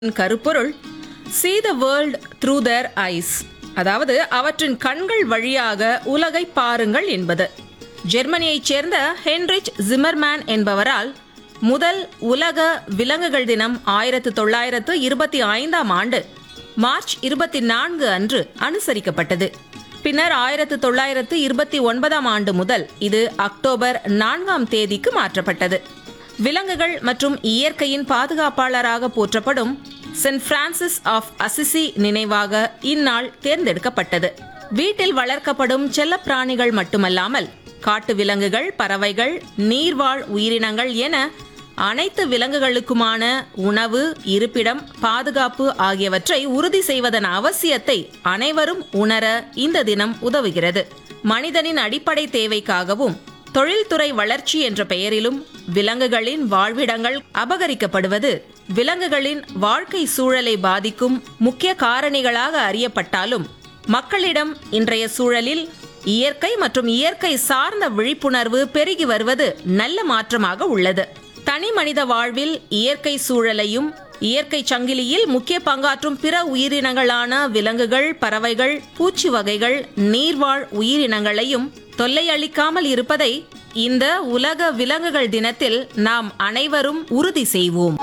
கருப்பொருள் see the world through their eyes அதாவது அவற்றின் கண்கள் வழியாக உலகை பாருங்கள் என்பது ஜெர்மனியைச் சேர்ந்த ஹென்ரிச் ஜிமர்மேன் என்பவரால் முதல் உலக விலங்குகள் தினம் ஆயிரத்து தொள்ளாயிரத்து இருபத்தி ஐந்தாம் ஆண்டு மார்ச் இருபத்தி நான்கு அன்று அனுசரிக்கப்பட்டது பின்னர் ஆயிரத்து தொள்ளாயிரத்து இருபத்தி ஒன்பதாம் ஆண்டு முதல் இது அக்டோபர் நான்காம் தேதிக்கு மாற்றப்பட்டது விலங்குகள் மற்றும் இயற்கையின் பாதுகாப்பாளராக போற்றப்படும் சென்ட் பிரான்சிஸ் ஆஃப் அசிசி நினைவாக இந்நாள் தேர்ந்தெடுக்கப்பட்டது வீட்டில் வளர்க்கப்படும் செல்லப்பிராணிகள் மட்டுமல்லாமல் காட்டு விலங்குகள் பறவைகள் நீர்வாழ் உயிரினங்கள் என அனைத்து விலங்குகளுக்குமான உணவு இருப்பிடம் பாதுகாப்பு ஆகியவற்றை உறுதி செய்வதன் அவசியத்தை அனைவரும் உணர இந்த தினம் உதவுகிறது மனிதனின் அடிப்படை தேவைக்காகவும் தொழில்துறை வளர்ச்சி என்ற பெயரிலும் விலங்குகளின் வாழ்விடங்கள் அபகரிக்கப்படுவது விலங்குகளின் வாழ்க்கை சூழலை பாதிக்கும் முக்கிய காரணிகளாக அறியப்பட்டாலும் மக்களிடம் இன்றைய சூழலில் இயற்கை மற்றும் இயற்கை சார்ந்த விழிப்புணர்வு பெருகி வருவது நல்ல மாற்றமாக உள்ளது தனி மனித வாழ்வில் இயற்கை சூழலையும் இயற்கை சங்கிலியில் முக்கிய பங்காற்றும் பிற உயிரினங்களான விலங்குகள் பறவைகள் பூச்சி வகைகள் நீர்வாழ் உயிரினங்களையும் தொல்லை அளிக்காமல் இருப்பதை இந்த உலக விலங்குகள் தினத்தில் நாம் அனைவரும் உறுதி செய்வோம்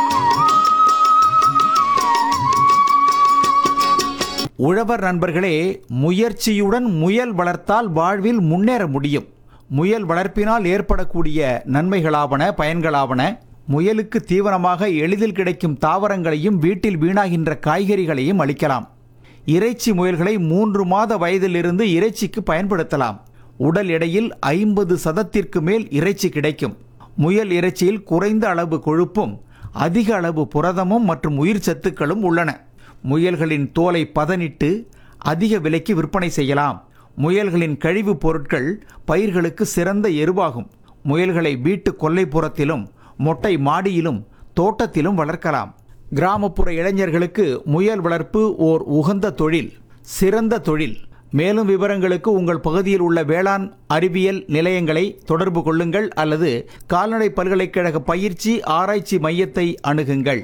உழவர் நண்பர்களே முயற்சியுடன் முயல் வளர்த்தால் வாழ்வில் முன்னேற முடியும் முயல் வளர்ப்பினால் ஏற்படக்கூடிய நன்மைகளாவன பயன்களாவன முயலுக்கு தீவனமாக எளிதில் கிடைக்கும் தாவரங்களையும் வீட்டில் வீணாகின்ற காய்கறிகளையும் அளிக்கலாம் இறைச்சி முயல்களை மூன்று மாத வயதிலிருந்து இறைச்சிக்கு பயன்படுத்தலாம் உடல் எடையில் ஐம்பது சதத்திற்கு மேல் இறைச்சி கிடைக்கும் முயல் இறைச்சியில் குறைந்த அளவு கொழுப்பும் அதிக அளவு புரதமும் மற்றும் உயிர் சத்துக்களும் உள்ளன முயல்களின் தோலை பதனிட்டு அதிக விலைக்கு விற்பனை செய்யலாம் முயல்களின் கழிவுப் பொருட்கள் பயிர்களுக்கு சிறந்த எருவாகும் முயல்களை வீட்டு கொல்லைப்புறத்திலும் மொட்டை மாடியிலும் தோட்டத்திலும் வளர்க்கலாம் கிராமப்புற இளைஞர்களுக்கு முயல் வளர்ப்பு ஓர் உகந்த தொழில் சிறந்த தொழில் மேலும் விவரங்களுக்கு உங்கள் பகுதியில் உள்ள வேளாண் அறிவியல் நிலையங்களை தொடர்பு கொள்ளுங்கள் அல்லது கால்நடை பல்கலைக்கழக பயிற்சி ஆராய்ச்சி மையத்தை அணுகுங்கள்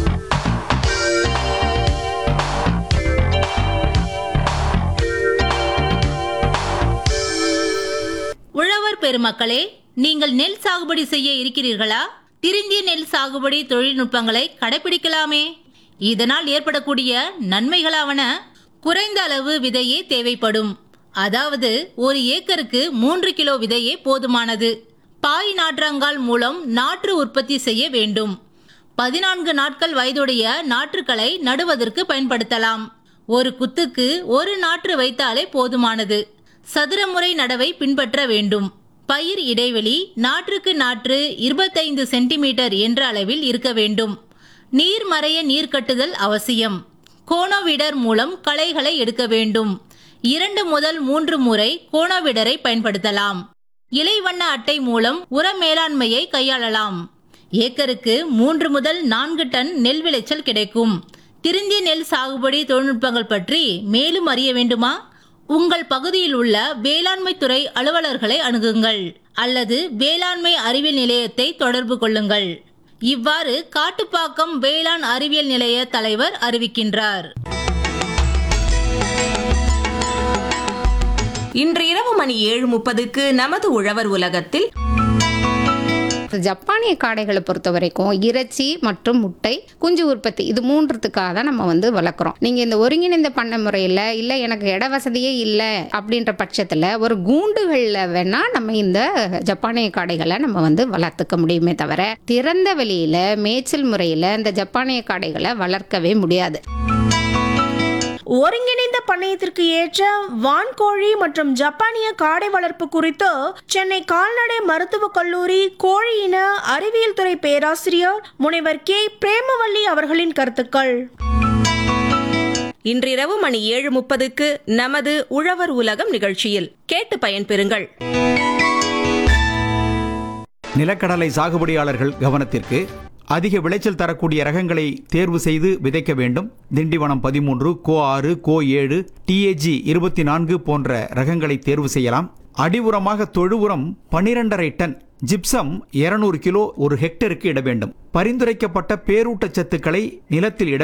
உழவர் பெருமக்களே நீங்கள் நெல் சாகுபடி செய்ய இருக்கிறீர்களா திருந்திய நெல் சாகுபடி தொழில்நுட்பங்களை கடைபிடிக்கலாமே இதனால் ஏற்படக்கூடிய நன்மைகளாவன குறைந்த அளவு விதையே தேவைப்படும் அதாவது ஒரு ஏக்கருக்கு மூன்று கிலோ விதையே போதுமானது பாய் நாற்றங்கால் மூலம் நாற்று உற்பத்தி செய்ய வேண்டும் பதினான்கு நாட்கள் வயதுடைய நாற்றுக்களை நடுவதற்கு பயன்படுத்தலாம் ஒரு குத்துக்கு ஒரு நாற்று வைத்தாலே போதுமானது சதுரமுறை நடவை பின்பற்ற வேண்டும் பயிர் இடைவெளி நாற்றுக்கு நாற்று இருபத்தைந்து சென்டிமீட்டர் என்ற அளவில் இருக்க வேண்டும் நீர் மறைய நீர் கட்டுதல் அவசியம் கோணோவிடர் மூலம் களைகளை எடுக்க வேண்டும் இரண்டு முதல் மூன்று முறை கோணோவிடரை பயன்படுத்தலாம் இலைவண்ண அட்டை மூலம் உர மேலாண்மையை கையாளலாம் ஏக்கருக்கு மூன்று முதல் நான்கு டன் நெல் விளைச்சல் கிடைக்கும் திருந்திய நெல் சாகுபடி தொழில்நுட்பங்கள் பற்றி மேலும் அறிய வேண்டுமா உங்கள் பகுதியில் உள்ள வேளாண்மை துறை அலுவலர்களை அணுகுங்கள் அல்லது வேளாண்மை அறிவியல் நிலையத்தை தொடர்பு கொள்ளுங்கள் இவ்வாறு காட்டுப்பாக்கம் வேளாண் அறிவியல் நிலைய தலைவர் அறிவிக்கின்றார் இன்று இரவு மணி ஏழு முப்பதுக்கு நமது உழவர் உலகத்தில் ஜப்பானிய காடைகளை பொறுத்த வரைக்கும் இறைச்சி மற்றும் முட்டை குஞ்சு உற்பத்தி இது மூன்றுத்துக்காக தான் நம்ம வந்து வளர்க்குறோம் நீங்கள் இந்த ஒருங்கிணைந்த பண்ணை முறையில் இல்லை எனக்கு இட வசதியே இல்லை அப்படின்ற பட்சத்தில் ஒரு கூண்டுகளில் வேணால் நம்ம இந்த ஜப்பானிய காடைகளை நம்ம வந்து வளர்த்துக்க முடியுமே தவிர திறந்த வெளியில் மேய்ச்சல் முறையில் இந்த ஜப்பானிய காடைகளை வளர்க்கவே முடியாது ஒருங்கிணைந்த பண்ணையத்திற்கு ஏற்ற வான்கோழி மற்றும் ஜப்பானிய காடை வளர்ப்பு குறித்து சென்னை கால்நடை மருத்துவக் கல்லூரி கோழி இன அறிவியல் துறை பேராசிரியர் முனைவர் கே பிரேமவல்லி அவர்களின் கருத்துக்கள் இன்றிரவு மணி ஏழு முப்பதுக்கு நமது உழவர் உலகம் நிகழ்ச்சியில் கேட்டு பயன்பெறுங்கள் நிலக்கடலை சாகுபடியாளர்கள் கவனத்திற்கு அதிக விளைச்சல் தரக்கூடிய ரகங்களை தேர்வு செய்து விதைக்க வேண்டும் திண்டிவனம் பதிமூன்று கோ ஆறு கோ ஏழு டிஏஜி இருபத்தி நான்கு போன்ற ரகங்களை தேர்வு செய்யலாம் அடி உரமாக தொழு உரம் பனிரெண்டரை டன் ஜிப்சம் 200 கிலோ ஒரு ஹெக்டருக்கு இட வேண்டும் பரிந்துரைக்கப்பட்ட பேரூட்டச்சத்துக்களை நிலத்தில் இட